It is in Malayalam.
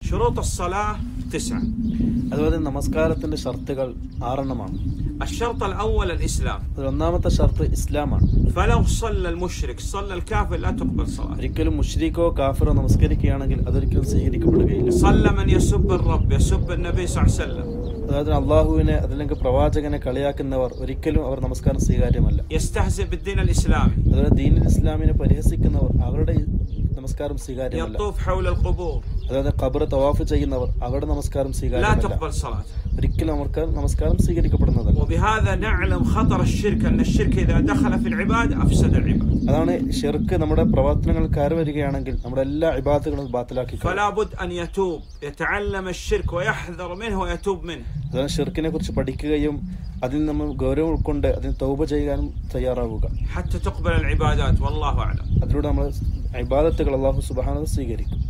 شروط الصلاة تسعة അതുപോലെ നമസ്കാരത്തിന്റെ ഷർത്തുകൾ ആറെണ്ണമാണ് الشرط الأول الإسلام അതിൽ ഒന്നാമത്തെ ഷർത്ത് ഇസ്ലാമാണ് فلو صلى المشرك صلى الكافر لا تقبل صلاته ഒരിക്കലും മുഷ്രിക്കോ കാഫിറോ നമസ്കരിക്കുകയാണെങ്കിൽ അതൊരിക്കലും സ്വീകരിക്കപ്പെടുകയില്ല صلى من يسب الرب يسب النبي صلى الله عليه وسلم അതായത് അള്ളാഹുവിനെ അതല്ലെങ്കിൽ പ്രവാചകനെ കളിയാക്കുന്നവർ ഒരിക്കലും അവർ നമസ്കാരം സ്വീകാര്യമല്ല يستهزئ بالدين الإسلامي അതുപോലെ ദീനിൽ ഇസ്ലാമിനെ പരിഹസിക്കുന്നവർ അവരുടെ ഈ നമസ്കാരം സ്വീകാര്യമല്ല يطوف حول القبور അതായത് ഖബർ തവാഫ് ചെയ്യുന്നവർ അവരുടെ നമസ്കാരം لا സ്വീകാര്യമല്ല تقبل صلاته ഒരിക്കലും അവർക്ക് നമസ്കാരം സ്വീകരിക്കപ്പെടുന്നതല്ല وبهذا نعلم خطر الشرك أن الشرك إذا دخل في العبادة أفسد العبادة അതാണ് ഷിർക്ക് നമ്മുടെ പ്രവർത്തനങ്ങൾ കയറി വരികയാണെങ്കിൽ നമ്മുടെ എല്ലാ ഇബാദത്തുകളും ബാത്തിലാക്കി കളയും. فلا بد أن يتوب يتعلم الشرك ويحذر منه ويتوب منه അതാണ് ഷിർക്കിനെ കുറിച്ച് പഠിക്കുകയും അതിൽ നമ്മൾ ഗൗരവം ഉൾക്കൊണ്ട് അതിന് തൗബ ചെയ്യാനും തയ്യാറാവുക حتى تقبل العبادات والله أعلم അതിലൂടെ നമ്മൾ ഇബാദത്തുകൾ അള്ളാഹു സുബാന സ്വീകരിക്കും